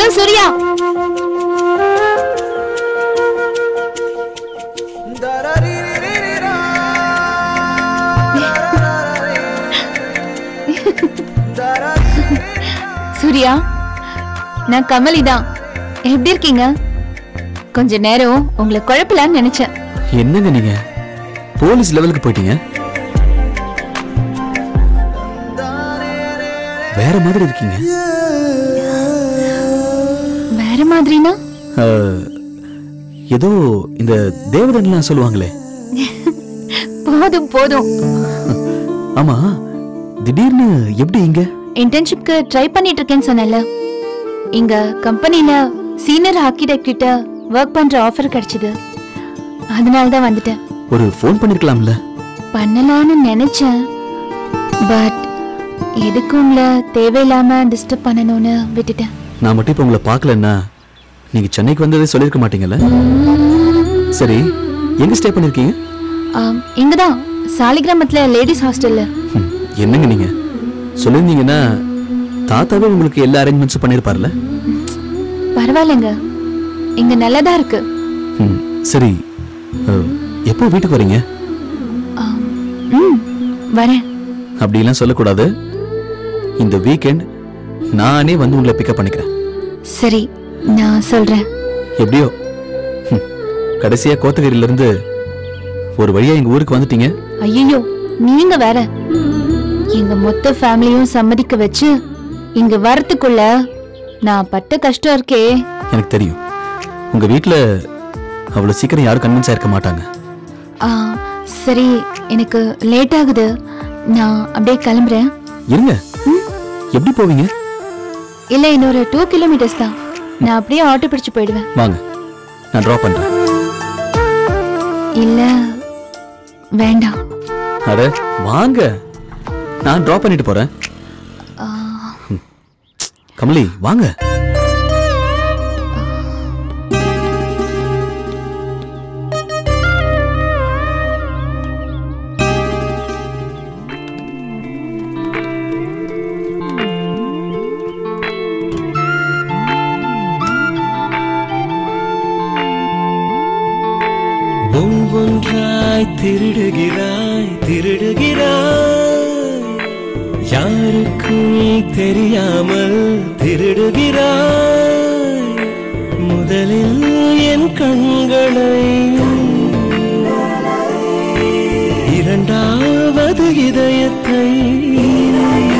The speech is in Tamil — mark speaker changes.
Speaker 1: சூர்யா சூர்யா நான் கமலி தான் எப்படி இருக்கீங்க கொஞ்ச நேரம் உங்களை குழப்பலான்னு நினைச்சேன்
Speaker 2: என்னங்க நீங்க போலீஸ் லெவலுக்கு போயிட்டீங்க வேற மாதிரி இருக்கீங்க
Speaker 1: வேற மாதிரினா
Speaker 2: அஹ், ஏதோ இந்த தேவதன்லாம் சொல்லுவாங்களே
Speaker 1: போதும் போதும்
Speaker 2: ஆமா திடீர்னு எப்படி இங்க
Speaker 1: இன்டர்ன்ஷிப்க்கு ட்ரை பண்ணிட்டு இருக்கேன்னு சொன்னல இங்க கம்பெனில சீனியர் ஆர்கிடெக்ட் கிட்ட ஒர்க் பண்ற ஆஃபர் கிடைச்சது அதனால தான் வந்துட்டேன்
Speaker 2: ஒரு ஃபோன் பண்ணிருக்கலாம்ல
Speaker 1: பண்ணலாம்னு நினைச்சேன் பட் எதுக்கும் உங்களை தேவையில்லாம டிஸ்டர்ப் பண்ணணும்னு விட்டுட்டேன்
Speaker 2: நான் மட்டும் இப்ப உங்களை பார்க்கலன்னா நீங்க சென்னைக்கு வந்ததே சொல்லிருக்க மாட்டீங்கல்ல சரி எங்க ஸ்டே பண்ணிருக்கீங்க
Speaker 1: ஆம், இங்கதான் சாலிகிராமத்துல லேடிஸ் ஹாஸ்டல்ல
Speaker 2: ஹம், என்னங்க நீங்க சொல்லியிருந்தீங்கன்னா தாத்தாவே உங்களுக்கு எல்லா அரேஞ்ச்மெண்ட்ஸும் பண்ணிருப்பார்ல
Speaker 1: பரவாயில்லைங்க இங்க நல்லதா இருக்கு
Speaker 2: ம், சரி அஹ், எப்போ வீட்டுக்கு வரீங்க
Speaker 1: ஆம், ம் வரேன்
Speaker 2: அப்படிலாம் சொல்லக்கூடாது இந்த வீக்கெண்ட் நானே வந்து உங்களை பிக்கப் பண்ணிக்கிறேன்
Speaker 1: சரி நான் சொல்றேன்
Speaker 2: எப்படியோ ஹம், கடைசியா கோத்தகிரில இருந்து ஒரு வழியா எங்க ஊருக்கு வந்துட்டீங்க
Speaker 1: ஐயோ நீங்க வேற எங்க மொத்த ஃபேமிலியும் சம்மதிக்க வச்சு இங்க வரத்துக்குள்ள நான் பட்ட கஷ்டம் இருக்கே
Speaker 2: எனக்கு தெரியும் உங்க வீட்ல அவ்வளவு சீக்கிரம் யாரும் கன்வின்ஸ் ஆயிருக்க மாட்டாங்க
Speaker 1: ஆ, சரி எனக்கு லேட் ஆகுது நான் அப்படியே கிளம்புறேன்
Speaker 2: இருங்க எப்படி போவீங்க
Speaker 1: இல்ல இன்னொரு டூ கிலோமீட்டர்ஸ் தான் நான் அப்படியே ஆட்டோ பிடிச்சு போயிடுவேன்
Speaker 2: வாங்க நான் ட்ராப் பண்றேன்
Speaker 1: இல்ல வேண்டாம்
Speaker 2: அட வாங்க நான் ட்ராப் பண்ணிட்டு போறேன்
Speaker 1: ஆ,
Speaker 2: கமலி வாங்க
Speaker 3: ஒவ்வொன்றாய் திருடுகிறாய் திருடுகிறாய் யாருக்கும் தெரியாமல் திருடுகிறாய் முதலில் என் கண்களை இரண்டாவது இதயத்தை